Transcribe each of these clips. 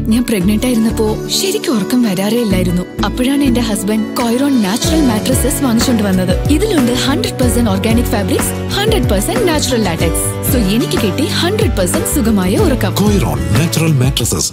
ഞാൻ പ്രഗ്നന്റ് ആയിരുന്നപ്പോ ശരിക്കും ഉറക്കം വരാറേ ഇല്ലായിരുന്നു അപ്പോഴാണ് എന്റെ ഹസ്ബൻഡ് കോയറോൺ നാച്ചുറൽ മാട്രസസ് വാങ്ങിച്ചുകൊണ്ട് വന്നത് ഇതിലുണ്ട് hundred percent organic fabrics hundred percent natural latex so എനിക്ക് കിട്ടി ഹൺഡ്രഡ് പെർസെന്റ് സുഖമായ ഉറക്കം Coiron Natural Mattresses.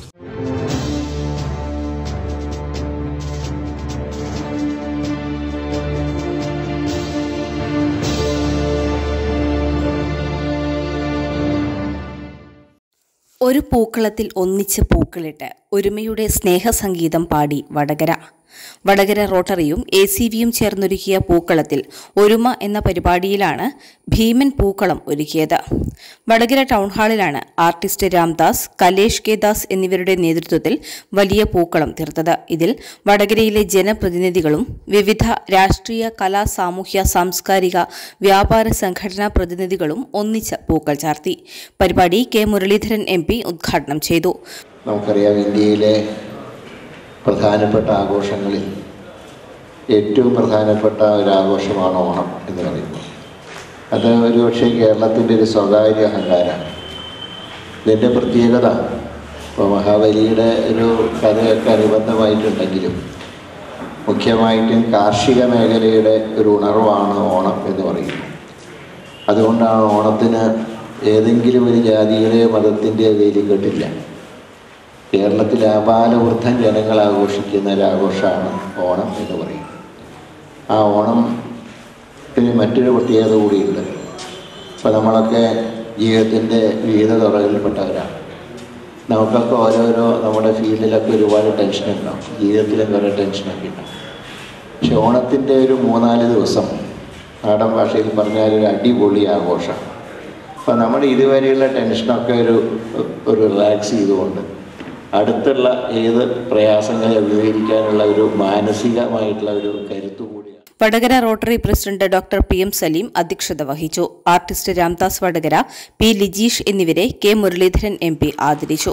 ഒരു പൂക്കളത്തിൽ ഒന്നിച്ച് പൂക്കളിട്ട് ഒരുമയുടെ സ്നേഹസംഗീതം പാടി വടകര വടകര റോട്ടറിയും എ സി വിയും ചേർന്നൊരുക്കിയ പൂക്കളത്തിൽ ഒരുമ എന്ന പരിപാടിയിലാണ് ഭീമൻ പൂക്കളം ഒരുക്കിയത് വടകര ടൗൺ ഹാളിലാണ് ആർട്ടിസ്റ്റ് രാംദാസ് കലേഷ് കെ ദാസ് എന്നിവരുടെ നേതൃത്വത്തിൽ വലിയ പൂക്കളം തീർത്തത് ഇതിൽ വടകരയിലെ ജനപ്രതിനിധികളും വിവിധ രാഷ്ട്രീയ കലാ സാമൂഹ്യ സാംസ്കാരിക വ്യാപാര സംഘടനാ പ്രതിനിധികളും ഒന്നിച്ച് പൂക്കൾ ചാർത്തി പരിപാടി കെ മുരളീധരൻ എം പി ഉദ്ഘാടനം ചെയ്തു നമുക്കറിയാം ഇന്ത്യയിലെ പ്രധാനപ്പെട്ട ആഘോഷങ്ങളിൽ ഏറ്റവും പ്രധാനപ്പെട്ട ഒരു ആഘോഷമാണ് ഓണം എന്ന് പറയുന്നത് അത് ഒരുപക്ഷെ കേരളത്തിൻ്റെ ഒരു സ്വകാര്യ അഹങ്കാരമാണ് ഇതിൻ്റെ പ്രത്യേകത ഇപ്പോൾ മഹാബലിയുടെ ഒരു കഥയൊക്കെ അനുബന്ധമായിട്ടുണ്ടെങ്കിലും മുഖ്യമായിട്ടും കാർഷിക മേഖലയുടെ ഒരു ഉണർവാണ് ഓണം എന്ന് പറയുന്നത് അതുകൊണ്ടാണ് ഓണത്തിന് ഏതെങ്കിലും ഒരു ജാതിയുടെയോ മതത്തിൻ്റെയോ വേലിക്കെട്ടില്ല കേരളത്തിൽ ആപാലവൃദ്ധം ജനങ്ങൾ ആഘോഷിക്കുന്ന ഒരു ആഘോഷമാണ് ഓണം എന്ന് പറയും ആ ഓണത്തിന് മറ്റൊരു പ്രത്യേകത കൂടിയുണ്ട് ഇപ്പോൾ നമ്മളൊക്കെ ജീവിതത്തിൻ്റെ വിവിധ തുറകളിൽപ്പെട്ടവരാണ് നമുക്കൊക്കെ ഓരോരോ നമ്മുടെ ഫീൽഡിലൊക്കെ ഒരുപാട് ടെൻഷൻ ഉണ്ടാവും ജീവിതത്തിലും കുറേ ടെൻഷനൊക്കെ ഉണ്ടാവും പക്ഷെ ഓണത്തിൻ്റെ ഒരു മൂന്നാല് ദിവസം നാടൻ ഭാഷയിൽ പറഞ്ഞാൽ ഒരു അടിപൊളി ആഘോഷമാണ് അപ്പോൾ നമ്മൾ ഇതുവരെയുള്ള ടെൻഷനൊക്കെ ഒരു ഒരു റിലാക്സ് ചെയ്തുകൊണ്ട് അടുത്തുള്ള ഏത് പ്രയാസങ്ങളെ അഭിമുഖീകരിക്കാനുള്ള ഒരു മാനസികമായിട്ടുള്ള ഒരു കരുത്തു കൂടിയാണ് Vadakara rotary president doctor P M Saleem അധ്യക്ഷത വഹിച്ചു ആർട്ടിസ്റ്റ് രാംദാസ് വടകര പി ലിജീഷ് എന്നിവരെ കെ മുരളീധരൻ എം പി ആദരിച്ചു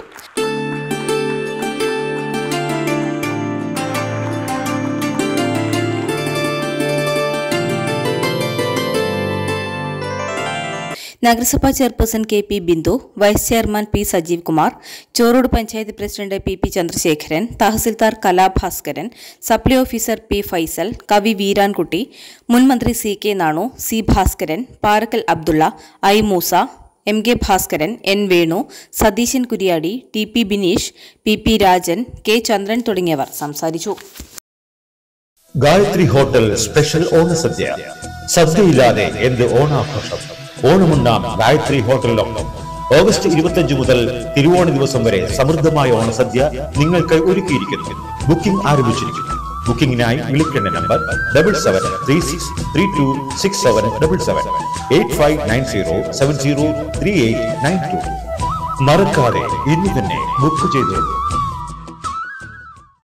നഗരസഭാ chairperson K P Bindu vice chairman P Sajeev Kumar Chorode panchayat president P P Chandrasekharan tahsildar Kalabhaskaran supply officer P Faisal കവി വീരാൻകുട്ടി മുൻ മന്ത്രി C K Nanu C Bhaskaran Parakkal Abdulla I Moosa M K Bhaskaran N Venu Satheesan Kuriyadi T P Bineesh P P Rajan K Chandran തുടങ്ങിയവർ സംസാരിച്ചു ഗായത്രി ഹോട്ടൽ സ്പെഷ്യൽ ഓണസദ്യ സദ്യയില്ലാതെ എന്ത് ഓണാഘോഷം ഓണമുണ്ടാം ഗായത്രി ഹോട്ടലിലൊപ്പം ഓഗസ്റ്റ് ഇരുപത്തിയഞ്ച് മുതൽ തിരുവോണ ദിവസം വരെ സമൃദ്ധമായ ഓണസദ്യ നിങ്ങൾക്ക് ഒരുക്കിയിരിക്കുന്നു ബുക്കിംഗ് ആരംഭിച്ചിരിക്കുന്നു ബുക്കിംഗിനായി വിളിക്കേണ്ട number double seven three six three two six seven double seven eight five nine zero seven zero three eight nine two മറക്കാതെ ഇന്ന് തന്നെ ബുക്ക് ചെയ്തോളൂ